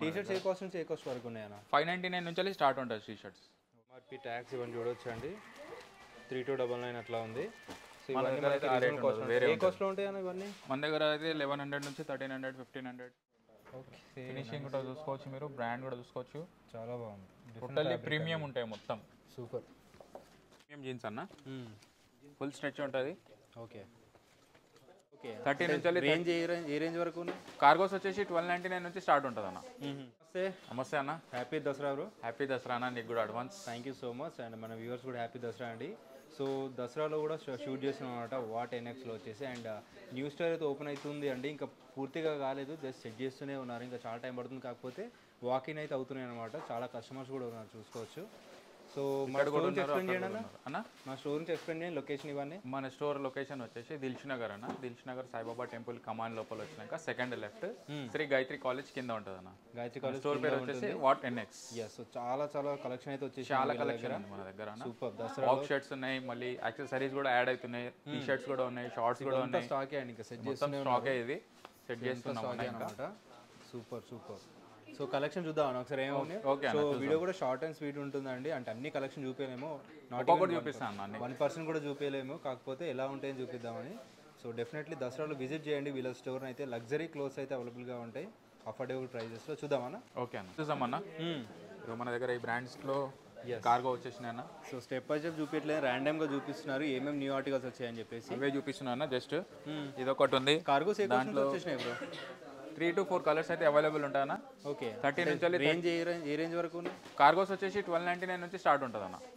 T shirts ఏ cost నుంచి ఏ cost వరకు ఉన్నాయన్న ఫైవ్ నైంటీ నైన్ నుంచి స్టార్ట్ ఉంటుంది టీ షర్ట్స్ ఎంఆర్పి ట్యాక్స్ ఇవన్నీ చూడొచ్చు అండి త్రీ టూ డబల్ నైన్ అట్లా ఉంది సో మన ఇవన్నీ దగ్గర అయితే మనకి ఆ rate reasonable cost ఉండదు, ఉంటాయి. వేరే ఏ ఉంటుంది. కాస్ట్లో ఉంటాయన్న ఇవన్నీ మన దగ్గర అయితే లెవెన్ హండ్రెడ్ నుంచి thirteen hundred fifteen hundred okay finishing కూడా చూసుకోవచ్చు మీరు బ్రాండ్ కూడా చూసుకోవచ్చు చాలా బాగుంది టోటల్లీ ప్రీమియం ఉంటాయి మొత్తం సూపర్ ప్రీమియం జీన్స్ అన్న ఫుల్ స్ట్రెచ్ ఉంటుంది ఓకే ఓకే థర్టీ నుంచి రేంజ్ ఏ రేంజ్ ఏ రేంజ్ వరకు ఉన్నాయి కార్గోస్ వచ్చేసి ట్వెల్వ్ నైంటీ నైన్ నుంచి స్టార్ట్ ఉంటుంది అన్న నమస్తే నమస్తే అన్న happy Dasara bro happy Dasara అన్న నీకు కూడా advance thank you so much and మన వ్యూవర్స్ కూడా హ్యాపీ దసరా అండి సో దసరాలో కూడా షూ- షూట్ చేస్తున్నాం అనమాట వాట్ ఎన్ఎక్స్లో వచ్చేసి అండ్ న్యూ స్టార్ అయితే ఓపెన్ అవుతుంది అండి ఇంకా పూర్తిగా కాలేదు జస్ట్ సెట్ చేస్తూనే ఉన్నారు ఇంకా చాలా టైం పడుతుంది కాకపోతే వాకింగ్ అయితే అవుతున్నాయి అనమాట చాలా కస్టమర్స్ కూడా ఉన్నారు చూసుకోవచ్చు సో మా స్టోర్ నుంచి ఎక్స్ప్లెయిన్ చేయండి అన్న అన్న మా స్టోర్ నుంచి ఎక్స్ప్లెయిన్ చేయండి లొకేషన్ ఇవన్నీ మన స్టోర్ లొకేషన్ వచ్చేసి దిల్ష్ నగర్ అన్న దిల్ష్ నగర్ సాయిబాబా టెంపుల్ కమాన్ లోపల వచ్చినాక second left Shri Gayatri college కింద ఉంటుంది అన్న గాయత్రి కాలేజ్ స్టోర్ పేరు వచ్చేసి వాట్ ఎన్ఎక్స్ ఎస్ సో చాలా చాలా కలెక్షన్ అయితే వచ్చేసి చాలా కలెక్షన్ ఉంది మన దగ్గర సూపర్ దసరా బాక్స్ షర్ట్స్ ఉన్నాయి మళ్ళీ యాక్సెసరీస్ కూడా యాడ్ అవుతున్నాయి టీ షర్ట్స్ కూడా ఉన్నాయి షార్ట్స్ కూడా అంతా ఉన్నాయి స్టాకే అండి ఇంకా సెట్ మొత్తం చేస్తూనే స్టాకే ఇది సెట్ చేస్తున్నాం అన్న ఇంకా అనమాట సూపర్ సూపర్ సో కలెక్షన్ చూద్దాం ఒకసారి ఏమవుతుంది ఓకే సో వీడియో కూడా షార్ట్ అండ్ స్వీట్ ఉంటుందండి అంటే అన్ని కలెక్షన్ చూపించలేము నాట్ ఒక్కొక్కటి చూపిస్తాను అన్న అన్ని వన్ పర్సెంట్ కూడా చూపించలేము కాకపోతే ఎలా ఉంటాయని చూపిద్దామని సో డెఫినెట్లీ దసరాలో విజిట్ చేయండి వీళ్ళ స్టోర్ అయితే లగ్జరీ క్లోత్స్ అయితే అవైలబుల్గా ఉంటాయి అఫోర్డబుల్ ప్రైజెస్లో చూద్దామన్నా ఓకే అన్న చూసామన్నా ఇదిగో మన దగ్గర ఈ బ్రాండ్స్లో కార్గో వచ్చేసినాయి అన్న సో స్టెప్ బై స్టెప్ చూపించలేదు ర్యాండమ్గా చూపిస్తున్నారు ఏమేమి న్యూ ఆర్టికల్స్ వచ్చాయని చెప్పేసి ఇవే చూపిస్తున్నా అన్న జస్ట్ ఇది ఒకటి ఉంది కార్గోస్ ఏ కాస్ట్ వచ్చేసినాయి bro three to four colours అయితే అవైలబుల్ ఉంటాయన్న ఓకే థర్టీ నుంచి రేంజ్ ఏ రేంజ్ ఏ రేంజ్ వరకు ఉన్నాయి కార్గోస్ వచ్చేసి ట్వెల్వ్ నైంటీ నైన్ నుంచి స్టార్ట్ ఉంటుంది అన్న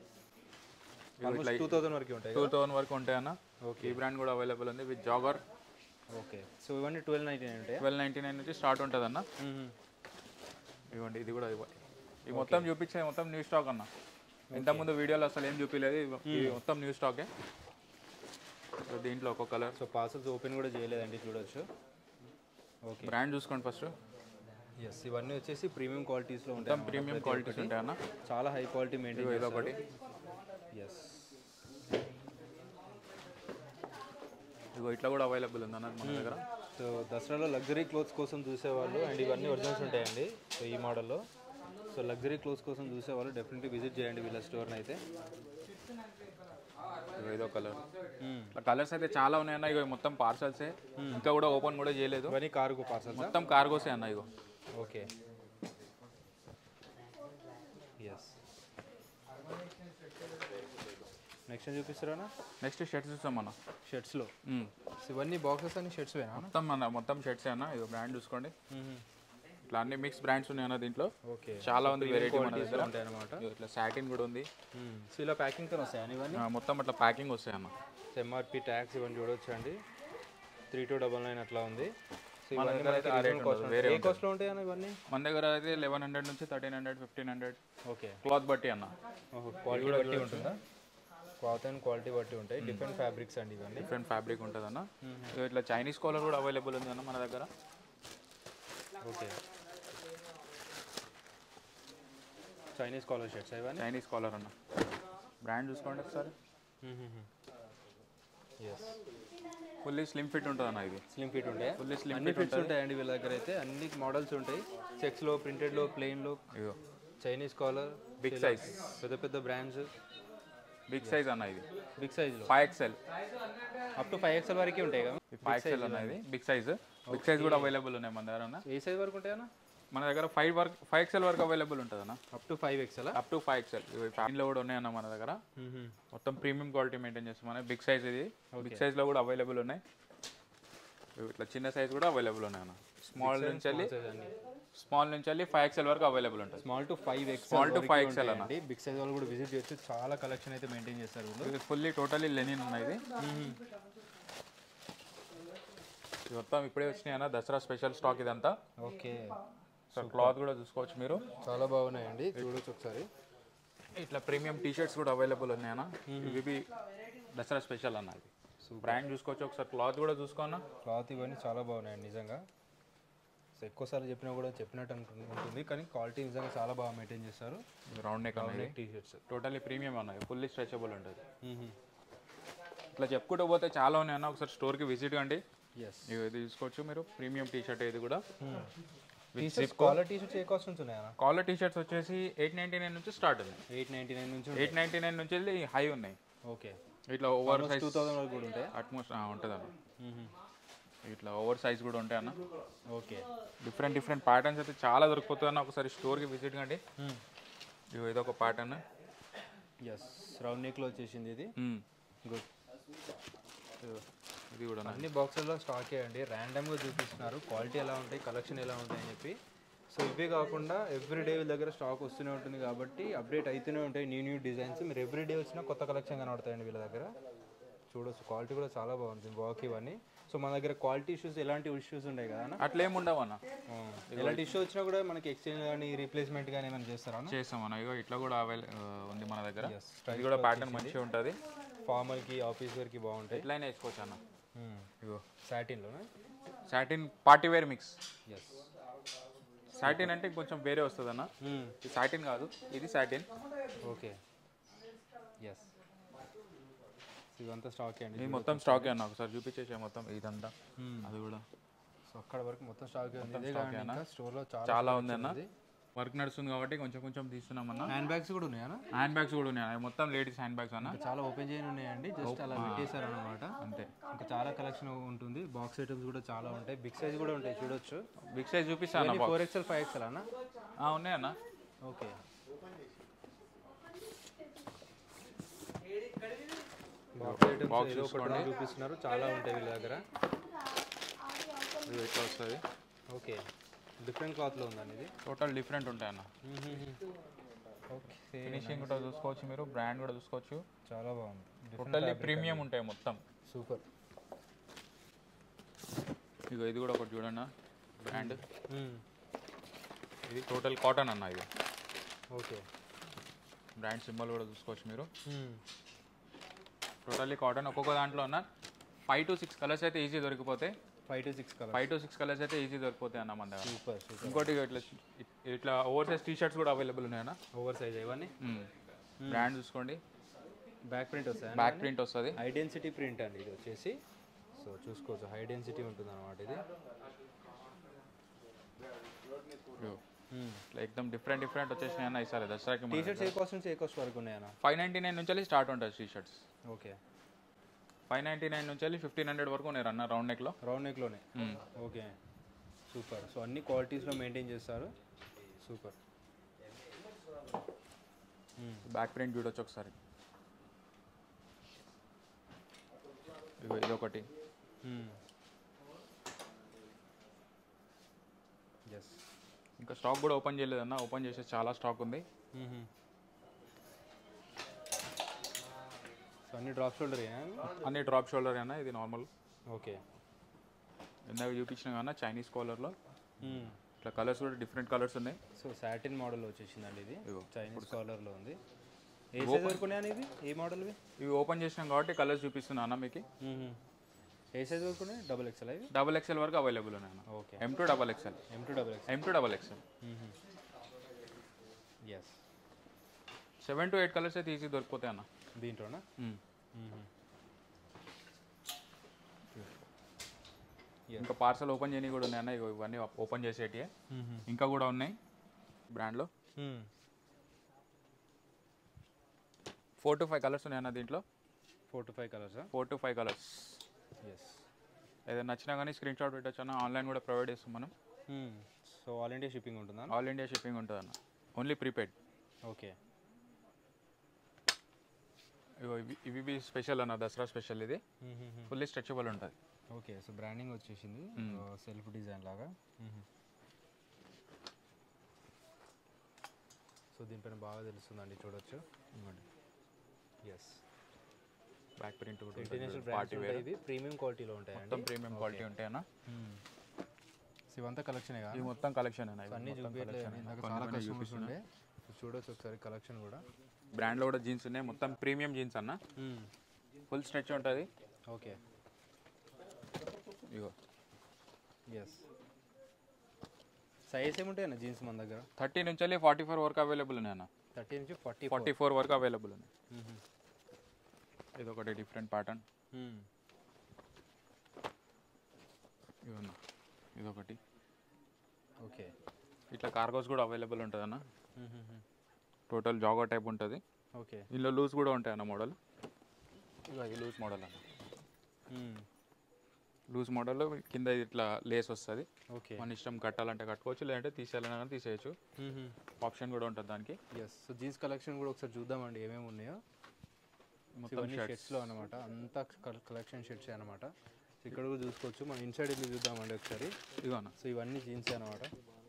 టూ థౌసండ్ వరకు ఉంటాయి టూ థౌసండ్ వరకు ఉంటాయన్న ఓకే ఈ బ్రాండ్ కూడా అవైలబుల్ ఉంది విత్ జాగర్ ఓకే సో ఇవన్నీ ట్వెల్వ్ నైన్టీ నైన్ ఉంటాయి ట్వెల్వ్ నైంటీ నైన్ నుంచి స్టార్ట్ ఉంటుంది అన్న ఇవ్వండి ఇది కూడా ఇవ్వండి ఇది మొత్తం చూపించేది మొత్తం న్యూ స్టాక్ అన్న ఇంతకుముందు వీడియోలో అసలు ఏం చూపించలేదు ఇవి- ఇది మొత్తం న్యూ స్టాకే సో దీంట్లో ఒక్కొక్క కలర్ సో పార్సల్స్ ఓపెన్ కూడా చేయలేదండి చూడొచ్చు ఓకే బ్రాండ్ చూసుకోండి ఫస్ట్ ఎస్ ఇవన్నీ వచ్చేసి ప్రీమియం క్వాలిటీస్లో ఉంటాయి మొత్తం ప్రీమియం క్వాలిటీస్ ఉంటాయి అన్న చాలా హై క్వాలిటీ మెయింటైన్ ఇది ఒకటి ఎస్ ఇగో ఇట్లా కూడా అవైలబుల్ ఉంది అన్న మన దగ్గర సో దసరాలో లగ్జరీ క్లోత్స్ కోసం చూసేవాళ్ళు అండ్ ఇవన్నీ ఒరిజినల్స్ ఉంటాయండి సో ఈ మోడల్లో సో లగ్జరీ క్లోత్స్ కోసం చూసేవాళ్ళు డెఫినెట్లీ విజిట్ చేయండి వీళ్ళ స్టోర్ని అయితే ఇగో ఇదో కలర్ ఇట్లా కలర్స్ అయితే చాలా ఉన్నాయి అన్న ఇగో మొత్తం పార్సల్సే ఇంకా కూడా ఓపెన్ కూడా చేయలేదు ఇవన్నీ కార్గో పార్సల్స్ మొత్తం కార్గోసే అన్న ఇగో ఓకే ఎస్ నెక్స్ట్ చూపిస్తారా నెక్స్ట్ షర్ట్స్ చూస్తాం మనం షర్ట్స్లో ఇవన్నీ బాక్సెస్ అన్ని షర్ట్స్ వేనా మొత్తం మన మొత్తం షర్ట్స్ అన్న ఇగో బ్రాండ్ చూసుకోండి ఇట్లా అన్ని మిక్స్ బ్రాండ్స్ ఉన్నాయి అన్న దీంట్లో ఓకే చాలా ఉంది వెరైటీ మన దగ్గర ఉంటాయి అనమాట ఇగో ఇట్లా సాటిన్ కూడా ఉంది సో ఇలా ప్యాకింగ్తో వస్తాయని ఇవన్నీ ఆ, మొత్తం అట్లా ప్యాకింగ్ వస్తాయి అన్న ఎంఆర్పి ట్యాక్స్ ఇవన్నీ చూడొచ్చు అండి త్రీ టూ డబల్ నైన్ అట్లా ఉంది సో మన ఇవన్నీ దగ్గర అయితే ఆ మనకి rate reasonable cost ఉండదు, ఉంటాయి. వేరే ఏ కాస్ట్లో ఉంటాయి అన్న ఇవన్నీ మన దగ్గర అయితే లెవెన్ హండ్రెడ్ నుంచి thirteen hundred fifteen hundred okay cloth బట్టి అన్న క్వాలిటీ బట్టి ఉంటుందా క్లాత్ అండ్ క్వాలిటీ బట్టి ఉంటాయి డిఫరెంట్ ఫ్యాబ్రిక్స్ అండి ఇవన్నీ డిఫరెంట్ ఫ్యాబ్రిక్ ఉంటుంది అన్న ఇగో ఇట్లా చైనీస్ కాలర్ కూడా అవైలబుల్ ఉంది అన్న మన దగ్గర ఓకే చైనీస్ కాలర్ షర్ట్స్ ఇవన్నీ చైనీస్ కాలర్ అన్న బ్రాండ్ చూసుకోండి ఒకసారి ఎస్ ఫుల్లీ స్లిమ్ ఫిట్ ఉంటుంది అన్న ఇది స్లిమ్ ఫిట్ ఉంటాయి ఫుల్లీ స్లిమ్ అన్ని ఫిట్స్ ఉంటాయండి వీళ్ళ దగ్గర అయితే అన్ని మోడల్స్ ఉంటాయి చెక్స్లో ప్రింటెడ్లో ప్లెయిన్లో ఇగో చైనీస్ కాలర్ బిగ్ సైజ్ పెద్ద పెద్ద బ్రాండ్స్ బిగ్ సైజ్ అన్న ఇది బిగ్ సైజ్లో five XL up to five XL వరకు ఉంటాయి కదా ఫైవ్ ఎక్స్ఎల్ అన్న ఇది బిగ్ సైజ్ బిగ్ సైజ్ కూడా అవైలబుల్ ఉన్నాయి మన దగ్గర అన్న ఏ సైజ్ వరకు ఉంటాయన్నా మన దగ్గర ఫైవ్ వరకు ఫైవ్ ఎక్స్ఎల్ వరకు అవైలబుల్ ఉంటుంది అన్న up to five XL up to five XL ఫ్యామిలీలో కూడా ఉన్నాయన్న మన దగ్గర మొత్తం ప్రీమియం క్వాలిటీ మెయింటైన్ చేస్తాం మన బిగ్ సైజ్ ఇది బిగ్ సైజ్లో కూడా అవైలబుల్ ఉన్నాయి ఇవి ఇట్లా చిన్న సైజ్ కూడా అవైలబుల్ ఉన్నాయి అన్న స్మాల్ నుంచి వెళ్ళి స్మాల్ నుంచి వెళ్ళి ఫైవ్ ఎక్స్ఎల్ వరకు అవైలబుల్ ఉంటుంది small to five X Small to 5XL అన్న. బిగ్ సైజ్ వాళ్ళు కూడా విజిట్ చేయొచ్చు చాలా కలెక్షన్ అయితే మెయింటైన్ చేస్తారు వీళ్ళు ఇది ఫుల్లీ టోటలీ లెనిన్ ఉన్నాయి ఇది ఇది మొత్తం ఇప్పుడే వచ్చినాయి అన్న దసరా స్పెషల్ స్టాక్ ఇదంతా ఓకే సో క్లాత్ కూడా చూసుకోవచ్చు మీరు చాలా బాగున్నాయండి చూడొచ్చు ఒకసారి ఇట్లా ప్రీమియం టీ షర్ట్స్ కూడా అవైలబుల్ ఉన్నాయి అన్న ఇవి దసరా స్పెషల్ అన్న ఇది బ్రాండ్ చూసుకోవచ్చు ఒకసారి క్లాత్ కూడా చూసుకోన్నా క్లాత్ ఇవన్నీ చాలా బాగున్నాయండి నిజంగా సో ఎక్కువసార్లు చెప్పినా కూడా చెప్పినట్టు అనుకు- ఉంటుంది కానీ క్వాలిటీ నిజంగా చాలా బాగా మెయింటైన్ చేస్తారు రౌండ్ నెక్ అన్నది టీ షర్ట్స్ టోటలీ ప్రీమియం అన్నది ఫుల్లీ స్ట్రెచబుల్ ఉంటుంది ఇట్లా చెప్పుకుంటూ పోతే చాలా ఉన్నాయి అన్న ఒకసారి స్టోర్కి విజిట్ కండి ఎస్ ఇవి ఇది చూసుకోవచ్చు మీరు ప్రీమియం టీ షర్ట్ ఇది కూడా టీషర్ట్స్ కాలర్ టీషర్ట్స్ ఏ కాస్ట్ నుంచి ఉన్నాయా కాలర్ టీ షర్ట్స్ వచ్చేసి ఎయిట్ నైంటీ నైన్ నుంచి స్టార్ట్ ఉన్నాయి ఎయిట్ నైంటీ నైన్ నుంచి ఎయిట్ నైంటీ నైన్ నుంచి వెళ్ళి హై ఉన్నాయి ఓకే ఇట్లా ఓవర్ సైజ్ టూ థౌసండ్ వరకు కూడా ఉంటాయి అట్మోస్ట్ ఉంటుంది అన్న ఇట్లా ఓవర్ సైజ్ కూడా ఉంటాయి అన్న ఓకే డిఫరెంట్ డిఫరెంట్ ప్యాటర్న్స్ అయితే చాలా దొరికిపోతుంది అన్న ఒకసారి స్టోర్కి విజిట్ కండి ఇగో ఇది ఒక ప్యాటర్న్ ఎస్ రౌండ్ నెక్లో వచ్చేసింది ఇది గుడ్ ఇది కూడా అన్న. అన్ని బాక్సుల్లో స్టాక్ చేయండి ర్యాండమ్గా చూపిస్తున్నారు క్వాలిటీ ఎలా ఉంటాయి కలెక్షన్ ఎలా ఉంటాయి అని చెప్పి సో ఇవే కాకుండా ఎవ్రీ డే వీళ్ళ దగ్గర స్టాక్ వస్తూనే ఉంటుంది కాబట్టి అప్డేట్ అవుతూనే ఉంటాయి న్యూ న్యూ డిజైన్స్ మీరు ఎవ్రీ డే వచ్చినా కొత్త కలెక్షన్ కనబడతాయండి వీళ్ళ దగ్గర చూడొచ్చు క్వాలిటీ కూడా చాలా బాగుంటుంది బాక్ ఇవన్నీ సో మన దగ్గర క్వాలిటీ ఇష్యూస్ ఎలాంటి ఇష్యూస్ ఉన్నాయి కదా అన్న? అట్లా ఏమి ఉండవు అన్న ఆ, ఎలాంటి ఇష్యూ వచ్చినా కూడా మనకి ఎక్స్చేంజ్ కానీ రీప్లేస్మెంట్ కానీ ఏమైనా చేస్తారా అన్న? చేస్తాం అన్న ఇగో ఇట్లా కూడా అవైల ఉంది మన దగ్గర Yes, ఇది కూడా ప్యాటర్న్ మంచిగా ఉంటుంది ఫార్మల్కి ఆఫీస్ వేర్కి బాగుంటాయి ఎట్లయినా వేసుకోవచ్చు అన్న ఇగో సాటిన్లోనే satin party wear mix yes satin అంటే కొంచెం వేరే వస్తుంది అన్న ఇది సాటిన్ కాదు ఇది సాటిన్ ఓకే ఎస్ ఇదంతా స్టాక్ అండి ఇది మొత్తం స్టాక్ అన్న ఒకసారి చూపించేసే మొత్తం ఇదంతా అది కూడా సో అక్కడ వరకు మొత్తం స్టాక్ ఉంది ఇదే కాకుండా ఇంకా స్టోర్లో చాలా చాలా ఉంది అన్న వర్క్ నడుస్తుంది కాబట్టి కొంచెం కొంచెం తీస్తున్నాం అన్న హ్యాండ్ బ్యాగ్స్ కూడా ఉన్నాయా హ్యాండ్ బ్యాగ్స్ కూడా ఉన్నాయి అవి మొత్తం లేడీస్ హ్యాండ్ బ్యాగ్స్ అన్న చాలా ఓపెన్ చేయని ఉన్నాయండి జస్ట్ అలా పెట్టేశారు అనమాట అంతే ఇంకా చాలా కలెక్షన్ ఉంటుంది బాక్స్ ఐటమ్స్ కూడా చాలా ఉంటాయి బిగ్ సైజ్ కూడా ఉంటాయి చూడొచ్చు బిగ్ సైజ్ చూపిస్తా అన్న ఫోర్ ఎక్స్ఎల్ ఫైవ్ ఎక్స్ఎల్ అన్న ఆ, ఉన్నాయి అన్న ఓకే బాక్స్ ఐటమ్స్ Box ఏదో ఒకటి రెండు చూపిస్తున్నారు చాలా ఉంటాయి వీళ్ళ దగ్గర ఇది ఇట్లా వస్తుంది ఓకే డిఫరెంట్ క్లాత్లో ఉందండి ఇది టోటల్ డిఫరెంట్ ఉంటాయి అన్న ఓకే ఫినిషింగ్ కూడా చూసుకోవచ్చు మీరు బ్రాండ్ కూడా చూసుకోవచ్చు చాలా బాగుంది టోటల్లీ ప్రీమియం ఉంటాయి మొత్తం సూపర్ ఇగో ఇది కూడా ఒకటి చూడన్న బ్రాండ్ ఇది టోటల్ కాటన్ అన్న ఇది ఓకే బ్రాండ్ సింబల్ కూడా చూసుకోవచ్చు మీరు టోటల్లీ కాటన్ ఒక్కొక్క దాంట్లో ఉన్న ఫైవ్ టు సిక్స్ కలర్స్ అయితే ఈజీ దొరికిపోతాయి five to six colour five to six colours అయితే ఈజీ దొరికిపోతాయి అన్న మన దగ్గర సూపర్ సూపర్ ఇంకోటి ఇట్లా ఇట్లా ఓవర్ సైజ్ టీ షర్ట్స్ కూడా అవైలబుల్ ఉన్నాయన్న ఓవర్ సైజ్ ఇవన్నీ బ్రాండ్ చూసుకోండి బ్యాక్ ప్రింట్ వస్తాయి బ్యాక్ ప్రింట్ వస్తుంది హై డెన్సిటీ ప్రింట్ అండి ఇది వచ్చేసి సో చూసుకోవచ్చు హై డెన్సిటీ ఉంటుంది అనమాట ఇది ఇట్లా ఎక్దమ్ డిఫరెంట్ డిఫరెంట్ వచ్చేసినాయి అన్న ఈసారి దసరాకి టీ షర్ట్స్ ఏ కాస్ట్ నుంచి ఏ కాస్ట్ వరకు ఉన్నాయన్న ఫైవ్ నైంటీ నైన్ నుంచి స్టార్ట్ ఉంటుంది T shirts okay five ninety nine నుంచి ఫిఫ్టీన్ హండ్రెడ్ వరకు ఉన్నాయి అన్న రౌండ్ నెక్లో రౌండ్ నెక్లోనే ఓకే సూపర్ సో అన్ని క్వాలిటీస్లో మెయింటైన్ చేస్తారు సూపర్ బ్యాక్ ప్రింట్ చూడొచ్చు ఒకసారి ఇగో ఇది ఒకటి ఎస్ ఇంకా స్టాక్ కూడా ఓపెన్ చేయలేదన్న ఓపెన్ చేసే చాలా స్టాక్ ఉంది సో అన్ని డ్రాప్ షోల్డర్ అన్ని డ్రాప్ షోల్డర్ అన్న ఇది నార్మల్ ఓకే ఇందాక చూపించిన కన్నా చైనీస్ కాలర్లో ఇట్లా కలర్స్ కూడా డిఫరెంట్ కలర్స్ ఉన్నాయి సో సాటిన్ మోడల్ వచ్చేసిందండి ఇది ఇదిగో. చైనీస్ కాలర్లో ఉంది ఏ సైజ్ వరకు ఉన్నాయని ఇది ఏ మోడల్వి ఇవి ఓపెన్ చేసినాం కాబట్టి కలర్స్ చూపిస్తున్నా అన్న మీకు ఏ సైజ్ వరకు ఉన్నాయి డబుల్ ఎక్స్ఎల్ అవి డబల్ ఎక్స్ఎల్ వరకు అవైలబుల్ ఉన్నాయి అన్న okay M to double XL M to double X M to double XL yes seven to eight colours అయితే ఈజీ దొరికిపోతాయి అన్న దీంట్లోనా ఇంకా పార్సల్ ఓపెన్ చేయని కూడా ఉన్నాయి అన్న ఇగో ఇవన్నీ ఓపెన్ చేసేటివి ఇంకా కూడా ఉన్నాయి బ్రాండ్లో ఫోర్ టు ఫైవ్ కలర్స్ ఉన్నాయి అన్న దీంట్లో ఫోర్ టు ఫైవ్ కలర్సా four to five colours yes ఏదైనా నచ్చినా కానీ స్క్రీన్ షాట్ పెట్టచ్చు అన్న ఆన్లైన్ కూడా ప్రొవైడ్ చేస్తాం మనం సో ఆల్ ఇండియా షిప్పింగ్ ఉంటుందా ఆల్ ఇండియా షిప్పింగ్ ఉంటుంది అన్న ఓన్లీ ప్రీపెయిడ్ ఓకే ఇగో ఇవి ఇవి బి స్పెషల్ అన్న దసరా స్పెషల్ ఇది ఫుల్లీ స్ట్రెచబుల్ ఉంటుంది ఓకే సో బ్రాండింగ్ వచ్చేసింది సెల్ఫ్ డిజైన్ లాగా సో దీనిపైన బాగా తెలుస్తుందండి చూడొచ్చు ఎస్ బ్యాక్ ప్రింట్ కూడా ఇంటర్నేషనల్ ఉంటుంది. బ్రాండ్స్ పార్టీ వేర్ ఉంటాయి ఇవి ప్రీమియం క్వాలిటీలో ఉంటాయండి మొత్తం ప్రీమియం క్వాలిటీ ఉంటాయి అన్న సో ఇవంతా కలెక్షనే కదా ఇది మొత్తం కలెక్షన్ అన్న అన్ని చూపించలేదు ఇందాక చాలా కస్టమర్స్ ఉండే సో చూడొచ్చు ఒకసారి కలెక్షన్ కూడా బ్రాండ్లో కూడా జీన్స్ ఉన్నాయి మొత్తం ప్రీమియం జీన్స్ అన్న ఫుల్ స్ట్రెచ్ ఉంటుంది ఓకే ఇగో ఎస్ సైజ్ ఏముంటాయన్న జీన్స్ మన దగ్గర థర్టీ నుంచి వెళ్ళి ఫార్టీ ఫోర్ వరకు అవైలబుల్ ఉన్నాయి అన్న థర్టీ నుంచి ఫార్టీ ఫార్టీ ఫోర్ వరకు అవైలబుల్ ఉన్నాయి ఇది ఒకటి డిఫరెంట్ ప్యాటర్న్ ఇవన్న ఇది ఒకటి ఓకే ఇట్లా కార్గోస్ కూడా అవైలబుల్ ఉంటుంది అన్న టోటల్ జాగర్ టైప్ ఉంటుంది ఓకే ఇందులో లూజ్ కూడా ఉంటాయి అన్న మోడల్ ఇక ఇది లూజ్ మోడల్ అన్న లూజ్ మోడల్ కింద ఇట్లా లేస్ వస్తుంది ఓకే మన ఇష్టం కట్టాలంటే కట్టుకోవచ్చు లేదంటే తీసేయాలన్నా కానీ తీసేయచ్చు ఆప్షన్ కూడా ఉంటుంది దానికి ఎస్ సో జీన్స్ కలెక్షన్ కూడా ఒకసారి చూద్దామండి ఏమేమి ఉన్నాయో సో మొత్తం ఇవన్నీ షర్ట్స్ షర్ట్స్లో అనమాట అంతా కలెక్షన్ షర్ట్స్ అనమాట సో ఇక్కడ కూడా చూసుకోవచ్చు మనం ఇన్సైడ్ వెళ్ళి చూద్దామండి ఒకసారి ఇదిగోనా సో ఇవన్నీ జీన్స్ అనమాట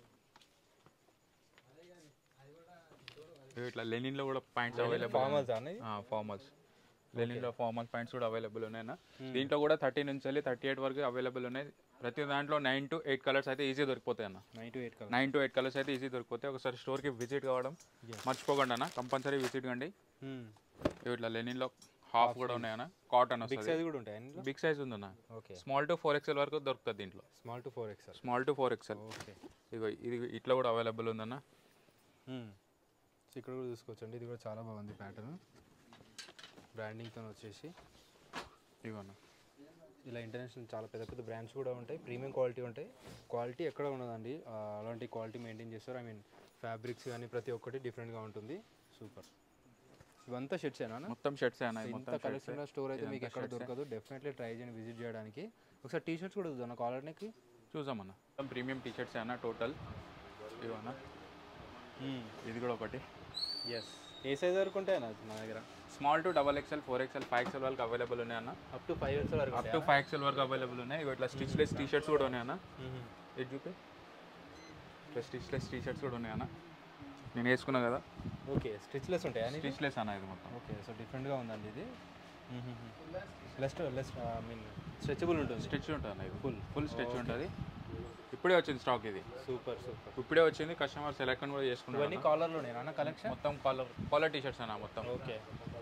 ఇవి ఇట్లా లెనిన్లో కూడా పాయింట్స్ అవైలబుల్ ఫార్మల్స్ అనేది ఫార్మల్స్ లెనిన్లో ఫార్మల్ పాయింట్స్ కూడా అవైలబుల్ ఉన్నాయన్న దీంట్లో కూడా థర్టీ నుంచి వెళ్ళి థర్టీ ఎయిట్ వరకు అవైలబుల్ ఉన్నాయి ప్రతి దాంట్లో నైన్ టు ఎయిట్ కలర్స్ అయితే ఈజీ దొరికిపోతాయి అన్న nine to eight colour nine to eight colours అయితే ఈజీ దొరికిపోతాయి ఒకసారి స్టోర్కి విజిట్ కావడం మర్చిపోకండి అన్న కంపల్సరీ విజిట్ కండి ఇవి ఇట్లా లెనిన్లో హాఫ్ కూడా ఉన్నాయన్న కాటన్ బిగ్ వస్తుంది సైజ్ కూడా ఉంటాయి అందులో బిగ్ సైజ్ ఉందన్న okay small to four XL వరకు దొరుకుతుంది దీంట్లో small to four XL small to four XL okay ఇగో ఇది ఇట్లా కూడా అవైలబుల్ ఉందన్న సో ఇక్కడ కూడా చూసుకోవచ్చండి ఇది కూడా చాలా బాగుంది ప్యాటర్న్ బ్రాండింగ్తో వచ్చేసి ఇవన్న ఇలా ఇంటర్నేషనల్ చాలా పెద్ద పెద్ద బ్రాండ్స్ కూడా ఉంటాయి ప్రీమియం క్వాలిటీ ఉంటాయి క్వాలిటీ ఎక్కడ ఉండదండి ఆ, అలాంటి క్వాలిటీ మెయింటైన్ చేస్తారు ఐ మీన్ ఫ్యాబ్రిక్స్ కానీ ప్రతి ఒక్కటి డిఫరెంట్గా ఉంటుంది సూపర్ ఇవంతా షర్ట్స్ ఏనా మొత్తం షర్ట్స్ అన్న ఇది ఇంత మొత్తం కలెక్షన్ స్టోర్ అయితే మీకు ఇదంతా ఎక్కడ shirts ఏ. దొరకదు డెఫినెట్లీ ట్రై చేయండి విజిట్ చేయడానికి ఒకసారి టీ షర్ట్స్ కూడా చూద్దాం కాలర్కి చూసామన్న మొత్తం ప్రీమియం టీ షర్ట్స్ అన్న టోటల్ ఇవన్న ఇది కూడా ఒకటి ఎస్ ఏ సైజ్ వరకు ఉంటాయి అన్న మా దగ్గర small to double XL four XL five XL వరకు అవైలబుల్ ఉన్నాయి అన్న అప్ టు ఫైవ్ ఇయర్స్ వరకు అప్ టు ఫైవ్ ఎక్స్ఎల్ వరకు అవైలబుల్ ఉన్నాయి ఇవి ఇట్లా స్టిచ్లెస్ టీ షర్ట్స్ కూడా ఉన్నాయి అన్న ఇది చూపి ఇట్లా స్టిచ్లెస్ టీ షర్ట్స్ కూడా ఉన్నాయి అన్న నేను వేసుకున్నా కదా ఓకే స్టిచ్లెస్ ఉంటాయి అని స్టిచ్లెస్ అన్న ఇది మొత్తం ఓకే సో డిఫరెంట్గా ఉందండి ఇది less less I mean stretchable ఉంటుంది స్టిచ్ ఉంటుంది అన్న ఇది Full. ఫుల్ స్టిచ్ ఉంటుంది ఇప్పుడే వచ్చింది స్టాక్ ఇది సూపర్ సూపర్ ఇప్పుడే వచ్చింది కస్టమర్ సెలెక్ట్ కూడా చేసుకున్నారు ఇవన్నీ కాలర్లోనే అన్న కలెక్షన్ మొత్తం కాలర్ కాలర్ టీ షర్ట్స్ అన్న మొత్తం ఓకే